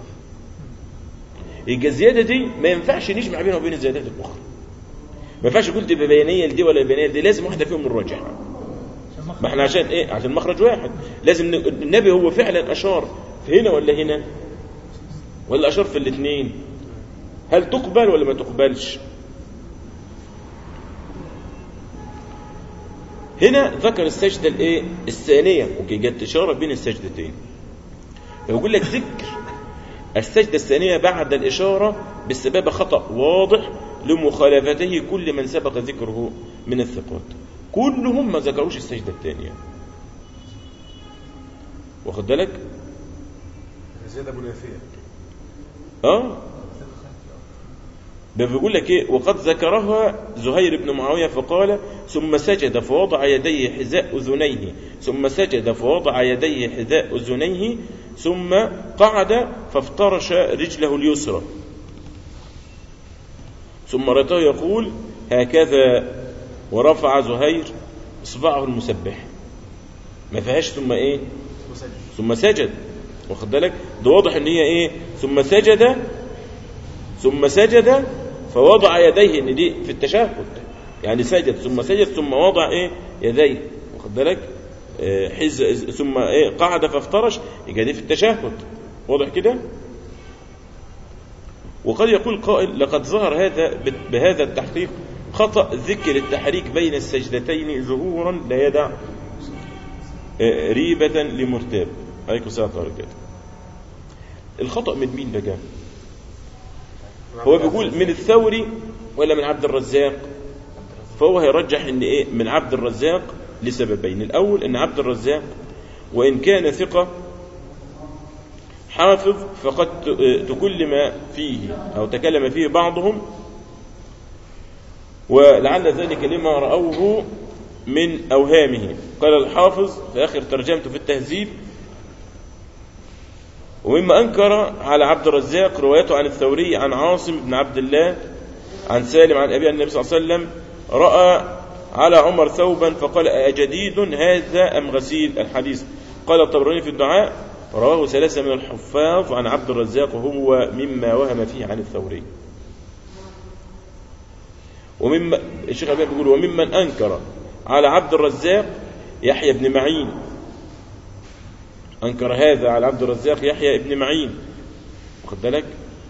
يبقى الزيادة دي ما ينفعش نجمع بينها وبين الزيادات الأخرى ما ينفعش قلت تبقى بيانية لدي ولا بيانية لدي لازم واحدة فيهم الراجح عشان ما مخرج احنا عشان ايه عشان مخرج واحد لازم ن- النبي هو فعلا أشار في هنا ولا هنا ولا أشار في الاثنين هل تقبل ولا ما تقبلش هنا ذكر السجدة الايه الثانية وكي جت إشارة بين السجدتين فيقول لك ذكر السجدة الثانية بعد الإشارة بالسبب خطأ واضح لمخالفته كل من سبق ذكره من الثقات كلهم ما ذكروش السجدة الثانية واخد بالك زيادة منافية اه ده بيقول لك ايه وقد ذكرها زهير بن معاويه فقال ثم سجد فوضع يديه حذاء اذنيه ثم سجد فوضع يديه حذاء اذنيه ثم قعد فافترش رجله اليسرى ثم رأيته يقول هكذا ورفع زهير اصبعه المسبح ما فيهاش ثم ايه وسجد ثم سجد واخد بالك ده واضح ان هي ايه ثم سجد ثم سجد فوضع يديه ان دي في التشهد يعني سجد ثم سجد ثم وضع ايه يديه واخد بالك آه، حز ثم ايه قعد فافترش يبقى دي في التشهد واضح كده وقد يقول قائل لقد ظهر هذا ب- بهذا التحقيق خطأ ذكر التحريك بين السجدتين ظهورا لا يدع آه، ريبة لمرتاب عليكم السلام ورحمة الله وبركاته الخطأ من مين بقى هو بيقول من الثوري ولا من عبد الرزاق فهو هيرجح ان ايه من عبد الرزاق لسببين الاول ان عبد الرزاق وان كان ثقة حافظ فقد ت- تكلم فيه او تكلم فيه بعضهم ولعل ذلك لما رأوه من أوهامه قال الحافظ في آخر ترجمته في التهذيب ومما أنكر على عبد الرزاق روايته عن الثوري عن عاصم بن عبد الله عن سالم عن أبي النبي صلى الله عليه وسلم رأى على عمر ثوبا فقال أجديد هذا أم غسيل الحديث قال الطبراني في الدعاء رواه ثلاثة من الحفاظ عن عبد الرزاق وهو مما وهم فيه عن الثوري ومما الشيخ الألباني بيقول وممن أنكر على عبد الرزاق يحيى بن معين أنكر هذا على عبد الرزاق يحيى بن معين واخد بالك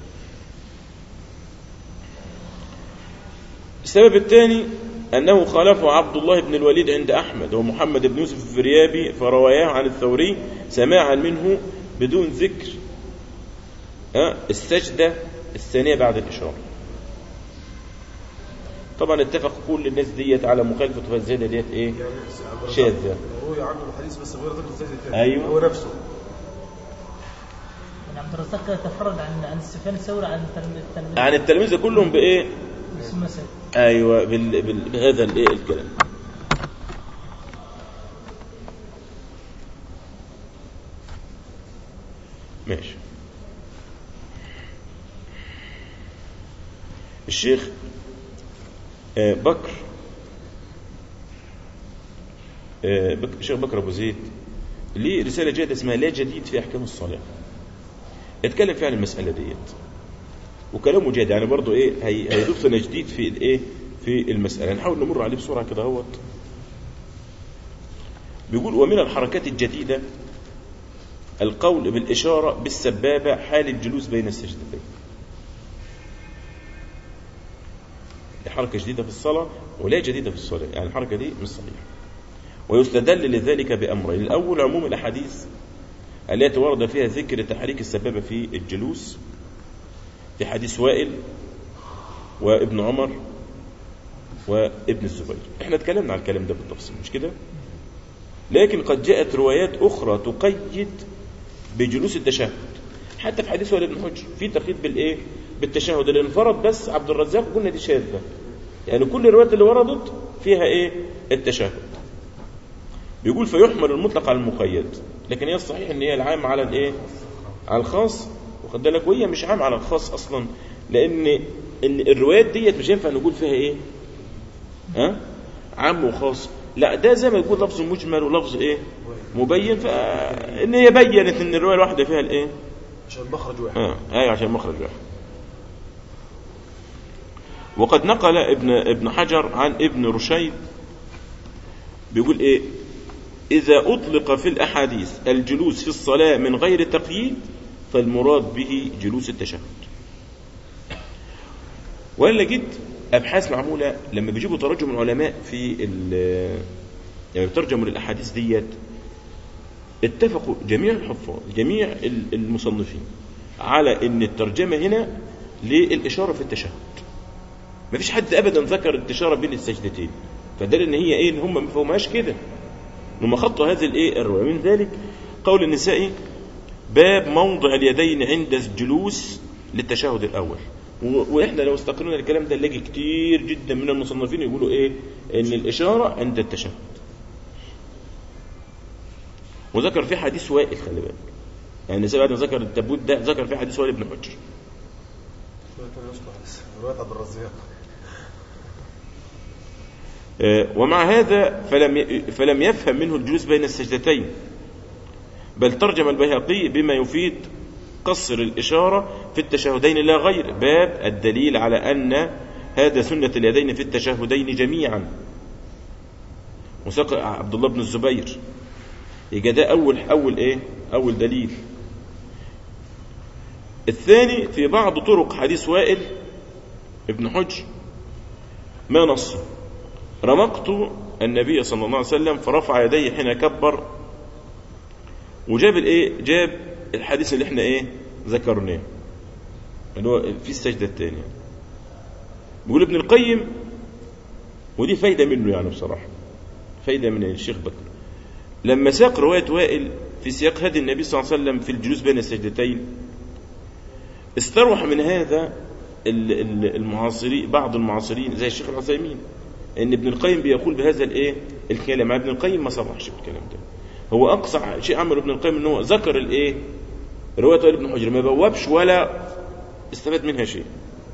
السبب الثاني أنه خالفه عبد الله بن الوليد عند أحمد ومحمد بن يوسف الفريابي فرواياه عن الثوري سماعا منه بدون ذكر آه، السجدة الثانية بعد الإشارة طبعا اتفق كل الناس ديت على مخالفة فالزيادة ديت ايه يعني عبد الرزاق شاذة روي عنه الحديث بس غير ذكر الزيت الثاني أيوه. هو نفسه يعني عبد الرزاق تفرد عن عن سفيان الثوري عن التلميذ التلميذ عن التلاميذ كلهم بايه بس مثلا ايوه بال... بال... بهذا الايه الكلام ماشي الشيخ آه، بكر آه، بك- الشيخ بكر ابو زيد ليه رساله جيده اسمها لا جديد في احكام الصلاه اتكلم فيها عن المساله ديت وكلامه جاد يعني برضه ايه هي- هيضيف لنا جديد في الايه في المساله نحاول نمر عليه بسرعه كده اهوت بيقول ومن الحركات الجديده القول بالاشاره بالسبابه حال الجلوس بين السجدتين دي حركه جديده في الصلاه ولا جديده في الصلاه يعني الحركه دي مش صحيحه ويستدل لذلك بامرين الاول عموم الاحاديث التي ورد فيها ذكر تحريك السبابه في الجلوس في حديث وائل وابن عمر وابن الزبير احنا اتكلمنا على الكلام ده بالتفصيل مش كده لكن قد جاءت روايات اخرى تقيد بجلوس التشهد حتى في حديث وائل بن حجر في تقييد بالايه بالتشهد اللي انفرد بس عبد الرزاق قلنا دي شاذه يعني كل الروايات اللي وردت فيها ايه التشهد بيقول فيحمل المطلق على المقيد لكن هي الصحيح ان هي العام على الايه على الخاص واخد بالك وهي مش عام على الخاص اصلا لان ان الروايات ديت مش ينفع نقول فيها ايه ها عام وخاص لا ده زي ما يقول لفظ مجمل ولفظ ايه مبين فان هي بينت ان الروايه الواحده فيها الايه عشان مخرج واحد اه ايوه عشان مخرج واحد وقد نقل ابن ابن حجر عن ابن رشيد بيقول ايه اذا اطلق في الاحاديث الجلوس في الصلاه من غير تقييد فالمراد به جلوس التشهد وانا لقيت ابحاث معموله لما بيجيبوا ترجم العلماء في ال- يعني بيترجموا للاحاديث ديت اتفقوا جميع الحفاظ جميع ال- المصنفين على ان الترجمه هنا للاشاره في التشهد ما فيش حد ابدا ذكر الاشاره بين السجدتين فدل ان هي ايه ان هم ما فهمهاش كده لما خطوا هذه الايه الروايه من ذلك قول النسائي باب موضع اليدين عند الجلوس للتشهد الاول و- واحنا لو استقرينا الكلام ده نلاقي كتير جدا من المصنفين يقولوا ايه ان الاشاره عند التشهد وذكر في حديث وائل خلي بالك يعني النسائي بعد ما ذكر التابوت ده ذكر في حديث وائل بن حجر شوية تاني يصلح بس رواية عبد الرزاق آه، ومع هذا فلم ي- فلم يفهم منه الجلوس بين السجدتين بل ترجم البيهقي بما يفيد قصر الإشارة في التشهدين لا غير باب الدليل على أن هذا سنة اليدين في التشهدين جميعا وساق عبد الله بن الزبير يبقى ده أول أول إيه؟ أول دليل الثاني في بعض طرق حديث وائل ابن حجر ما نصه رمقت النبي صلى الله عليه وسلم فرفع يديه حين كبر وجاب الايه جاب الحديث اللي احنا ايه ذكرناه اللي هو في السجده الثانيه بيقول ابن القيم ودي فايده منه يعني بصراحه فايده من الشيخ بكر لما ساق روايه وائل في سياق هدي النبي صلى الله عليه وسلم في الجلوس بين السجدتين استروح من هذا ال- ال- المعاصرين بعض المعاصرين زي الشيخ العثيمين ان ابن القيم بيقول بهذا الايه الكلام مع ابن القيم ما صرحش بالكلام ده هو اقصى شيء عمله ابن القيم ان هو ذكر الايه روايه وائل بن حجر ما بوابش ولا استفاد منها شيء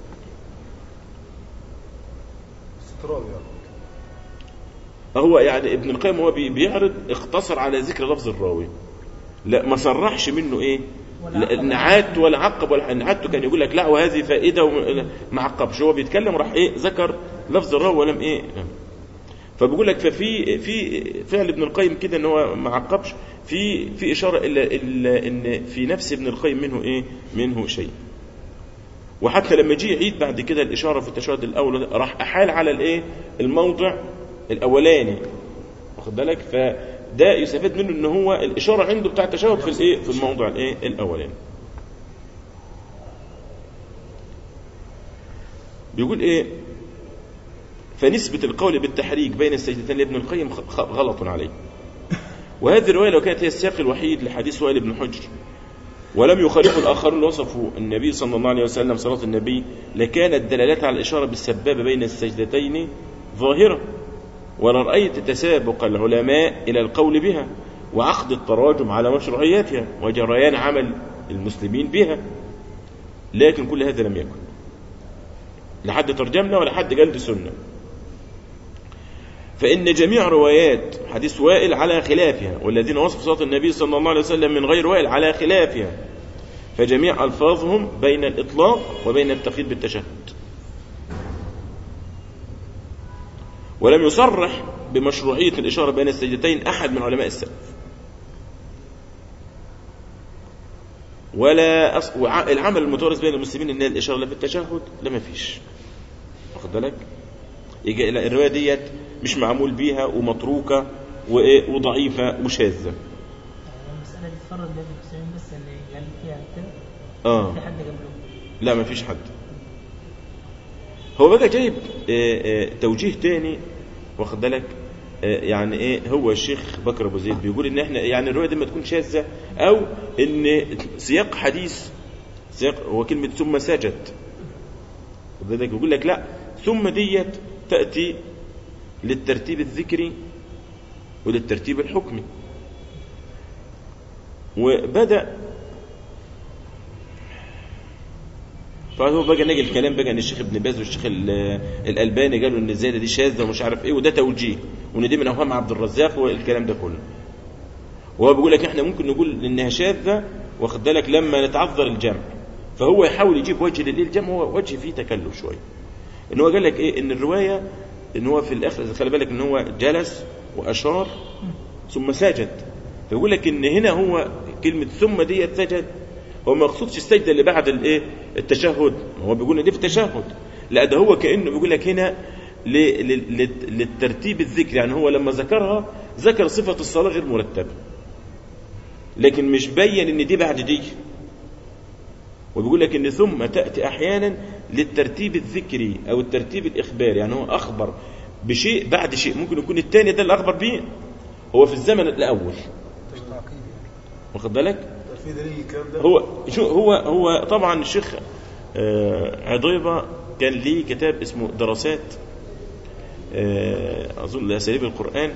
استطراد يعني هو يعني ابن القيم هو بي- بيعرض اختصر على ذكر لفظ الراوي لا ما صرحش منه ايه ولا لا عقب. نعات ولا عقب ولا نعات كان يقول لك لا وهذه فائده وما عقبش هو بيتكلم راح ايه ذكر لفظ الراوي ولم ايه فبيقول لك ففي في فعل ابن القيم كده ان هو ما عقبش في في اشاره الا الا ان في نفس ابن القيم منه ايه منه شيء وحتى لما جه يعيد بعد كده الاشاره في التشهد الاول ده، راح احال على الايه الموضع الاولاني واخد بالك فده يستفاد منه ان هو الاشاره عنده بتاع التشهد في الايه في الموضع الايه الاولاني بيقول ايه فنسبة القول بالتحريك بين السجدتين لابن القيم خ- خ- غلط عليه وهذه الرواية لو كانت هي السياق الوحيد لحديث وائل بن حجر ولم يخالفه الآخرون اللي وصفوا النبي صلى الله عليه وسلم صلاة النبي لكانت دلالات على الإشارة بالسبابة بين السجدتين ظاهرة ولرأيت تسابق العلماء إلى القول بها وعقد التراجم على مشروعيتها وجريان عمل المسلمين بها لكن كل هذا لم يكن لا حد ترجمنا ولا حد قال دي سنه فإن جميع روايات حديث وائل على خلافها والذين وصفوا صلاة النبي صلى الله عليه وسلم من غير وائل على خلافها فجميع ألفاظهم بين الإطلاق وبين التقييد بالتشهد ولم يصرح بمشروعية الإشارة بين السجدتين أحد من علماء السلف ولا أص... وع- العمل المتوارث بين المسلمين ان هي الاشاره لا في التشهد لا ما فيش واخد بالك يجي لا، الروايه ديت مش معمول بيها ومتروكه وايه وضعيفه وشاذه يعني المسألة دي تفرد بين المسلمين بس اللي قال فيها كده اه في حد قبله لا ما فيش حد هو بقى جايب آه، آه، توجيه تاني واخد بالك آه، يعني ايه هو الشيخ بكر ابو زيد بيقول ان احنا يعني الروايه دي ما تكون شاذه او ان سياق حديث سياق هو كلمه ثم سجد واخد بالك بيقول لك لا ثم ديت تاتي للترتيب الذكري وللترتيب الحكمي وبدا فهو بقى نجي الكلام بقى ان الشيخ ابن باز والشيخ ال- الالباني قالوا ان الزياده دي شاذه ومش عارف ايه وده توجيه وان دي من اوهام عبد الرزاق والكلام ده كله وهو بيقول لك احنا ممكن نقول انها شاذه واخد بالك لما نتعذر الجمع فهو يحاول يجيب وجه لليه الجمع هو وجه فيه تكلف شويه ان هو قال لك ايه ان الروايه ان هو في الاخر خلي بالك ان هو جلس واشار ثم سجد فيقول لك ان هنا هو كلمه ثم ديت سجد هو ما يقصدش السجده اللي بعد الايه التشهد هو بيقول ان دي في التشهد لا ده هو كانه بيقول لك هنا ل- ل- ل- للترتيب الذكر يعني هو لما ذكرها ذكر صفه الصلاه غير مرتبه لكن مش بين ان دي بعد دي وبيقول لك ان ثم تاتي احيانا للترتيب الذكري او الترتيب الاخباري يعني هو اخبر بشيء بعد شيء ممكن يكون الثاني ده اللي اخبر بيه هو في الزمن الاول واخد بالك في دليل الكلام ده هو شو هو هو طبعا الشيخ آه، عضيبه كان ليه كتاب اسمه دراسات آه، اظن لاساليب القران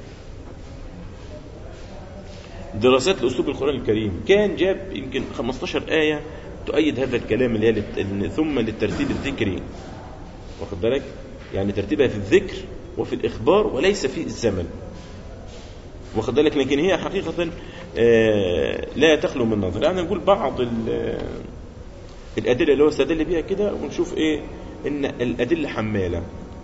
دراسات لاسلوب القران الكريم كان جاب يمكن 15 ايه تؤيد هذا الكلام اللي هي للت- إن ثم للترتيب الذكري واخد بالك يعني ترتيبها في الذكر وفي الاخبار وليس في الزمن واخد بالك لكن هي حقيقة آه، لا تخلو من نظر يعني نقول بعض ال- الأدلة اللي هو استدل بيها كده ونشوف إيه إن الأدلة حمالة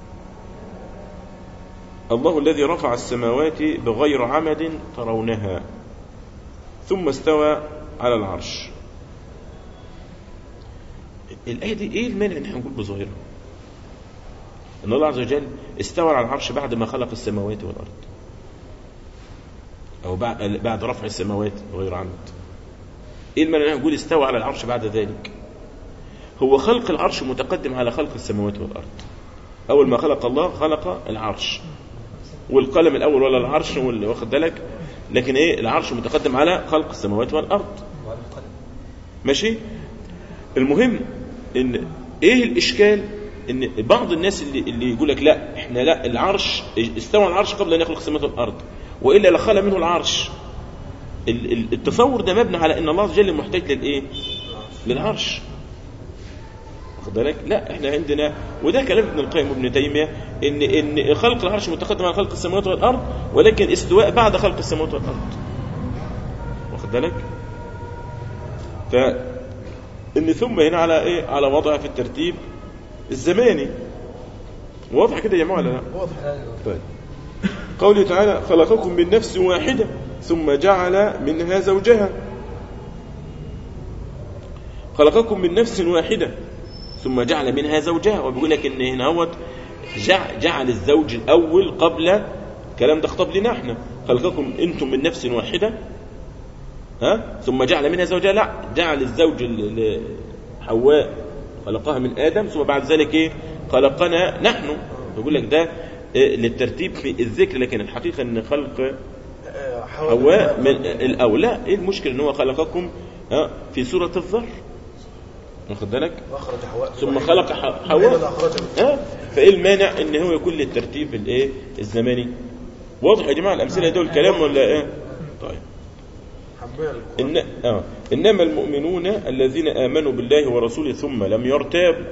الله الذي رفع السماوات بغير عمد ترونها ثم استوى على العرش الآية دي إيه المانع إن احنا نقول بظاهرها إن الله عز وجل استوى على العرش بعد ما خلق السماوات والأرض أو بعد بعد رفع السماوات بغير عمد إيه المانع إن نقول استوى على العرش بعد ذلك هو خلق العرش متقدم على خلق السماوات والأرض أول ما خلق الله خلق العرش والقلم الأول ولا العرش وال- واخد بالك لكن إيه العرش متقدم على خلق السماوات والأرض وعلى القلم ماشي المهم ان ايه الاشكال ان بعض الناس اللي اللي يقول لك لا احنا لا العرش استوى العرش قبل ان يخلق السماوات والارض والا لخلى منه العرش ال- ال- التصور ده مبني على ان الله عز وجل محتاج للايه للعرش واخد بالك لا احنا عندنا وده كلام ابن القيم وابن تيميه ان ان خلق العرش متقدم على خلق السماوات والارض ولكن استواء بعد خلق السماوات والارض واخد بالك ف ان ثم هنا على ايه على وضع في الترتيب الزماني واضح كده يا جماعه ولا لا واضح طيب قوله تعالى خلقكم من نفس واحدة ثم جعل منها زوجها خلقكم من نفس واحدة ثم جعل منها زوجها وبيقول لك ان هنا هوت جع- جعل الزوج الاول قبل الكلام ده خطاب لنا احنا خلقكم انتم من نفس واحدة ها ثم جعل منها زوجها لا جعل الزوج ال- ال- حواء خلقها من ادم ثم بعد ذلك ايه خلقنا نحن بيقول لك ده إيه، للترتيب في الذكر لكن الحقيقه ان خلق آه، حواء من الاول لا ايه المشكله ان هو خلقكم ها، في سوره الذر واخد بالك واخرج حواء ثم خلق ح- الذي حواء اخرج ها فايه المانع ان هو يكون للترتيب الايه الزماني واضح يا جماعه الامثله دول الكلام ولا ايه طيب حمال القرآن. إن آه. إنما المؤمنون الذين آمنوا بالله ورسوله ثم لم يرتابوا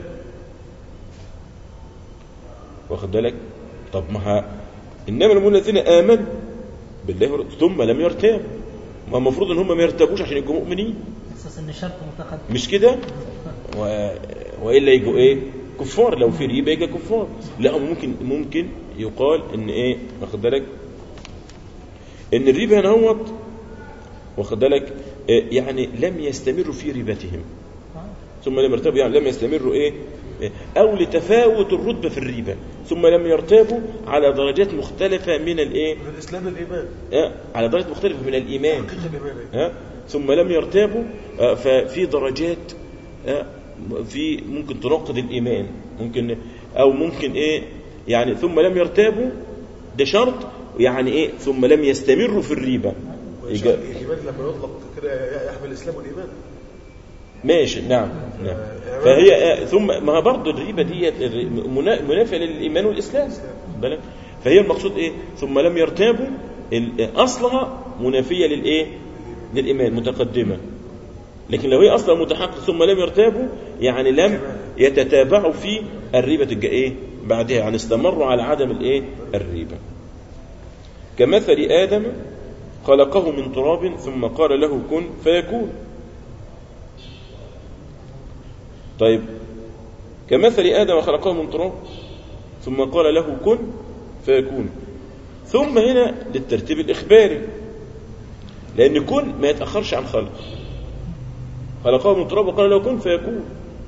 واخد بالك طب ما ها إنما المؤمنون الذين آمنوا بالله ورسوله ثم لم يرتابوا ما المفروض إن هم ما يرتابوش عشان يبقوا مؤمنين اساس ان شرط متقدم مش كده و... وإلا يجوا إيه كفار لو في ريبة يبقى كفار لا هو ممكن ممكن يقال إن إيه واخد بالك إن الريبة هنا هوت واخد بالك آه، يعني لم يستمروا في ريبتهم ثم لم يرتابوا يعني لم يستمروا ايه آه، او لتفاوت الرتبه في الريبه ثم لم يرتابوا على درجات مختلفه من الايه من الاسلام الايمان آه، على درجات مختلفه من الايمان حقيقه الايمان إيه؟ ها ثم لم يرتابوا آه، ففي درجات آه، في ممكن تناقض الايمان ممكن او ممكن ايه يعني ثم لم يرتابوا ده شرط يعني ايه ثم لم يستمروا في الريبه وإيش- يجا- الايمان لما يطلق كده يحمل الاسلام والايمان ماشي نعم نعم فهي آه، ثم ما هي برضه الريبه ديت الر- منا- منافيه للايمان والاسلام بالك فهي المقصود ايه ثم لم يرتابوا ال- اصلها منافيه للايه للايمان متقدمه لكن لو هي اصلا متحقق ثم لم يرتابوا يعني لم يتتابعوا في الريبه تبقى ايه بعدها يعني استمروا على عدم الايه الريبه كمثل ادم خلقه من تراب ثم قال له كن فيكون طيب كمثل آدم خلقه من تراب ثم قال له كن فيكون ثم هنا للترتيب الإخباري لأن كن ما يتأخرش عن خلق خلقه من تراب وقال له كن فيكون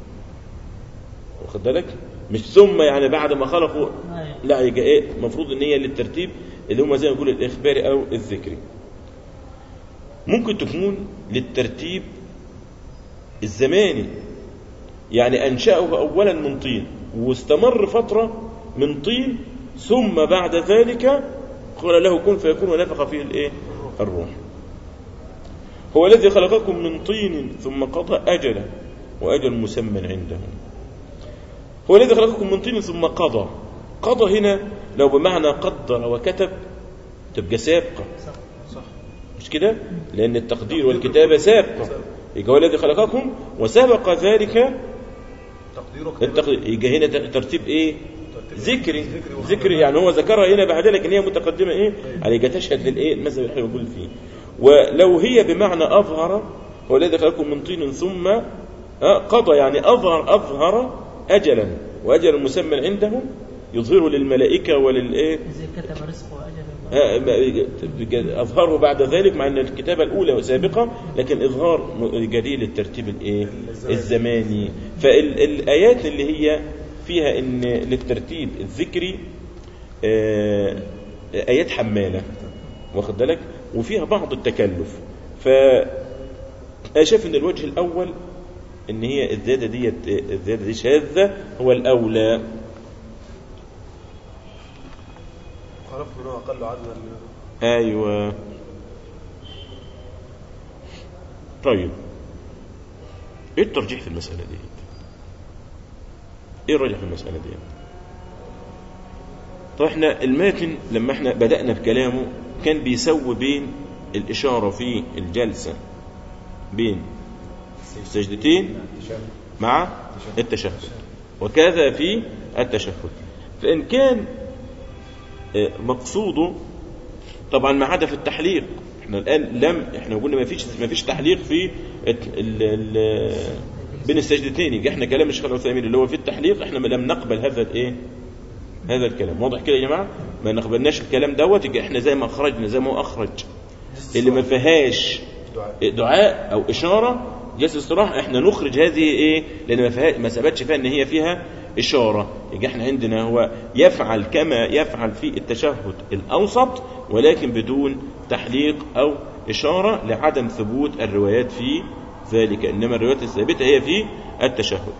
واخد بالك مش ثم يعني بعد ما خلقوا أيوة. لا يبقى ايه المفروض ان هي للترتيب اللي هم زي ما يقول الاخباري او الذكري ممكن تكون للترتيب الزماني يعني أنشأه أولا من طين واستمر فترة من طين ثم بعد ذلك قال له كن فيكون ونفخ فيه الايه الروح هو الذي خلقكم من طين ثم قضى أجله وأجل مسمى عنده هو الذي خلقكم من طين ثم قضى قضى هنا لو بمعنى قدر وكتب تبقى سابقة صح مش كده لأن التقدير والكتابة سابقة يبقى هو الذي خلقكم وسبق ذلك تقديره التقدير يبقى هنا ترتيب ايه ترتيب ذكري ذكري وخبر. ذكري يعني هو ذكرها هنا بعد لكن هي متقدمه ايه على يبقى تشهد للايه المذهب اللي احنا بنقول فيه ولو هي بمعنى اظهر هو الذي خلقكم من طين ثم آه، قضى يعني اظهر اظهر اجلا واجل مسمى عنده يظهره للملائكه وللايه زي كتب رزقه واجل آه، ما- اظهره بعد ذلك مع ان الكتابه الاولى سابقه لكن اظهار جديد للترتيب الايه الزماني. الزماني فالايات اللي هي فيها ان للترتيب الذكري آه، ايات حماله واخد بالك وفيها بعض التكلف ف انا شايف ان الوجه الاول ان هي الزياده ديت الزياده دي شاذه هو الاولى خلق منه اقل عددا ايوه طيب ايه الترجيح في المساله دي ايه الراجح في المساله دي طيب احنا الماتن لما احنا بدانا بكلامه كان بيسوي بين الاشاره في الجلسه بين السجدتين مع التشهد وكذا في التشهد فان كان آه، مقصوده طبعا ما عدا في التحليق احنا الان لم احنا قلنا ما فيش ما فيش تحليق في الت- ال ال بين السجدتين يجي احنا كلام الشيخ العثيمين اللي هو في التحليق احنا ما لم نقبل هذا الايه هذا الكلام واضح كده يا جماعه ما نقبلناش الكلام دوت يبقى احنا زي ما اخرجنا زي ما هو اخرج اللي ما فيهاش دعاء دعاء او اشاره جلسه استراحه احنا نخرج هذه ايه لان ما فيها ما ثبتش فيها ان هي فيها اشاره يبقى احنا عندنا هو يفعل كما يفعل في التشهد الاوسط ولكن بدون تحليق او اشاره لعدم ثبوت الروايات في ذلك انما الروايات الثابته هي في التشهد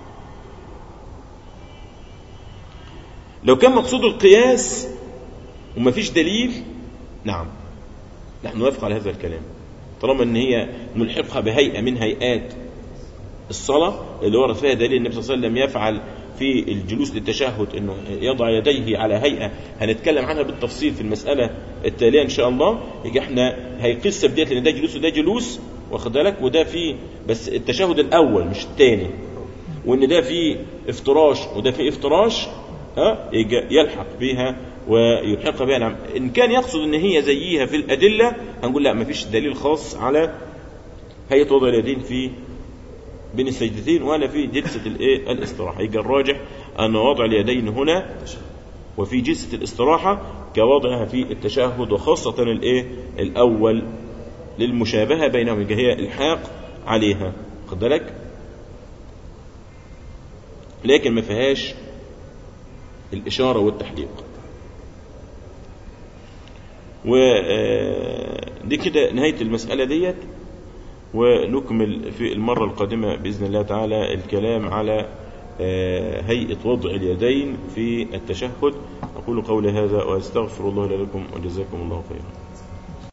لو كان مقصود القياس ومفيش دليل نعم نحن نوافق على هذا الكلام طالما ان هي نلحقها بهيئه من هيئات الصلاه اللي ورد فيها دليل النبي صلى الله عليه وسلم يفعل في الجلوس للتشهد انه يضع يديه على هيئه هنتكلم عنها بالتفصيل في المساله التاليه ان شاء الله يجي احنا هيقيس بدايه لان ده جلوس وده جلوس واخد بالك وده فيه بس التشهد الاول مش الثاني وان ده فيه افتراش وده فيه افتراش ها يجي يلحق بها ويلحقها بها نعم ان كان يقصد ان هي زيها في الادله هنقول لا مفيش دليل خاص على هيئه وضع اليدين في بين السجدتين ولا في جلسه الايه الاستراحه يبقى الراجح ان وضع اليدين هنا وفي جلسه الاستراحه كوضعها في التشهد وخاصه الايه الاول للمشابهه بينهم يبقى هي الحاق عليها خد بالك لكن ما فيهاش الإشارة والتحليق ودي كده نهاية المسألة ديت ونكمل في المرة القادمة بإذن الله تعالى الكلام على آه، هيئة وضع اليدين في التشهد أقول قولي هذا وأستغفر الله لي ولكم وجزاكم الله خيرا